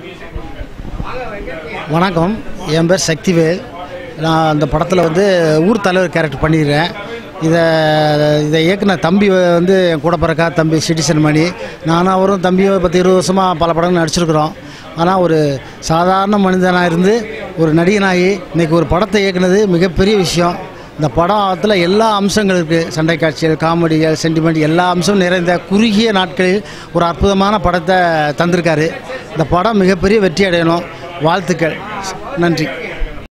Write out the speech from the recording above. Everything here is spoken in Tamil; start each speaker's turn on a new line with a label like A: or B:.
A: வணக்கம் என் பேர் சக்திவேல் நான் அந்த படத்தில் வந்து ஊர் தலைவர் கேரக்டர் பண்ணிடுறேன் இதை இதை இயக்குன தம்பி வந்து என் கூட பிறக்கா தம்பி சிட்டிசன் மணி நானும் அவரும் தம்பியும் பத்து இருபது வருஷமாக பல படங்கள் நடிச்சிருக்கிறோம் ஆனால் ஒரு சாதாரண மனிதனாக இருந்து ஒரு நடிகனாகி இன்னைக்கு ஒரு படத்தை இயக்குனது மிகப்பெரிய விஷயம் இந்த படத்தில் எல்லா அம்சங்கள் இருக்குது சண்டை காட்சிகள் காமெடிகள் சென்டிமெண்ட் எல்லா அம்சமும் நிறைந்த குறுகிய நாட்களில் ஒரு அற்புதமான படத்தை தந்திருக்காரு இந்த படம் மிகப்பெரிய வெற்றி அடையணும் வாழ்த்துக்கள் நன்றி